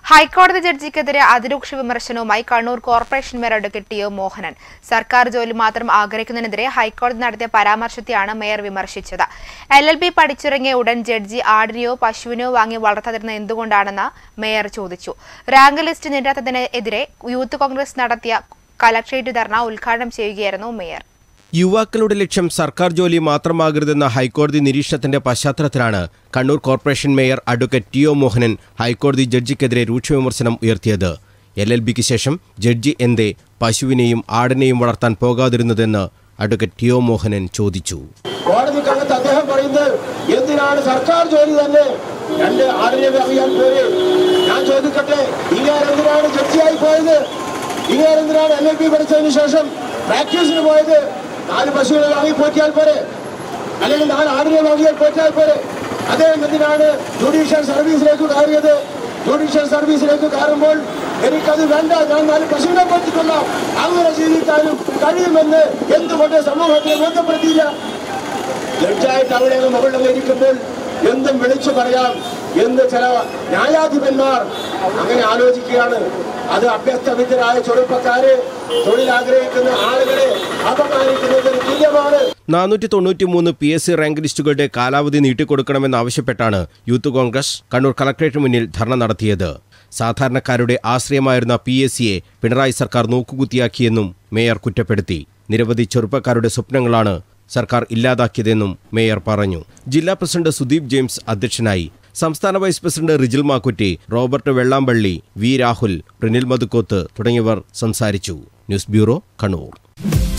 ഹൈക്കോടതി ജഡ്ജിക്കെതിരെ അതിരൂക്ഷ വിമർശനവുമായി Kannur corporation mayor advocate T O Mohanan സർക്കാർ ജോലി മാത്രം ആഗ്രഹിക്കുന്നതിനെതിരെ ഹൈക്കോടതി നടത്തിയ പരാമർശത്തെയാണ് മേയർ വിമർശിച്ചത് എൽ എൽ ബി പഠിച്ചിറങ്ങിയ ഉടൻ ജഡ്ജി ആടിനെയോ പശുവിനെയോ വാങ്ങി വളർത്താതിരുന്നത് എന്തുകൊണ്ടാണെന്ന് മേയർ ചോദിച്ചു റാങ്ക് ലിസ്റ്റ് നീട്ടാത്തതിനെതിരെ യൂത്ത് കോൺഗ്രസ് നടത്തിയ കലക്ട്രേറ്റ് ധർണ ഉദ്ഘാടനം ചെയ്യുകയായിരുന്നു മേയർ യുവാക്കളുടെ ലക്ഷ്യം സർക്കാർ ജോലി മാത്രമാകരുതെന്ന ഹൈക്കോടതി നിരീക്ഷണത്തിന്റെ പശ്ചാത്തലത്തിലാണ് Kannur corporation mayor advocate T O Mohanan ഹൈക്കോടതി ജഡ്ജിക്കെതിരെ രൂക്ഷ വിമർശനം ഉയർത്തിയത് എൽ എൽ ബിക്ക് ശേഷം ജഡ്ജി എന്തേ പശുവിനെയും ആടിനെയും വളർത്താൻ പോകാതിരുന്നതെന്ന് അഡ്വക്കേറ്റ് ടി ഒ മോഹനൻ ചോദിച്ചു കോടതിക്കകത്ത് അദ്ദേഹം പറയുന്നത് എന്തിനാണ് സർക്കാർ ജോലി തന്നെ രണ്ട് ആടിനെ അറിയാൻ പോരെ ഞാൻ ചോദിക്കട്ടെ ഇങ്ങനെ എന്തിനാണ് ജഡ്ജിയായി പോയത് ഇങ്ങനെ എന്തിനാണ് എൽ എൽ ബി പഠിച്ചതിന് ശേഷം പ്രാക്ടീസിന് പോയത് നാല് പശുവിനെ വാങ്ങി പോറ്റിയാൽ പോരെ അല്ലെങ്കിൽ നാല് ആടിനെ വാങ്ങിയാൽ പോറ്റിയാൽ പോരെ അദ്ദേഹം എന്തിനാണ് ജുഡീഷ്യൽ സർവീസിലേക്ക് കയറിയത് ജുഡീഷ്യൽ സർവീസിലേക്ക് കയറുമ്പോൾ എനിക്കത് വേണ്ട ഞാൻ നാല് പശുവിനെ പോറ്റിക്കൊള്ളാം അങ്ങനെ ജീവിക്കാനും കഴിയുമെന്ന് എന്തുകൊണ്ട് സമൂഹത്തെ ബോധ്യപ്പെടുത്തിയില്ല ജഡ്ജായിട്ട് അവിടെ മുകളിൽ ഇരിക്കുമ്പോൾ എന്തും വിളിച്ചു പറയാം എന്ന് ചില ന്യായാധിപന്മാർ അങ്ങനെ ആലോചിക്കുകയാണ് അത് അഭ്യസ്തവിദ്യരായ ചെറുപ്പക്കാര് തൊഴിൽ ആഗ്രഹിക്കുന്ന ആളുകളെ അപമാനിക്കുന്നതിന് തുല്യമാണ് നാനൂറ്റി തൊണ്ണൂറ്റിമൂന്ന് പി എസ് സി റാങ്ക് ലിസ്റ്റുകളുടെ കാലാവധി നീട്ടിക്കൊടുക്കണമെന്നാവശ്യപ്പെട്ടാണ് യൂത്ത് കോൺഗ്രസ് കണ്ണൂർ കളക്ടറേറ്റ് മുന്നിൽ ധർണ നടത്തിയത് സാധാരണക്കാരുടെ ആശ്രയമായിരുന്ന പി എസ് സിയെ പിണറായി സർക്കാർ നോക്കുകുത്തിയാക്കിയെന്നും മേയർ കുറ്റപ്പെടുത്തി നിരവധി ചെറുപ്പക്കാരുടെ സ്വപ്നങ്ങളാണ് സർക്കാർ ഇല്ലാതാക്കിയതെന്നും മേയർ പറഞ്ഞു ജില്ലാ പ്രസിഡന്റ് സുദീപ് ജെയിംസ് അധ്യക്ഷനായി സംസ്ഥാന vice president Rijil Makkutty Robert Vellampally V Rahul Rinil Mathukkoth തുടങ്ങിയവർ സംസാരിച്ചു ന്യൂസ് ബ്യൂറോ കണ്ണൂർ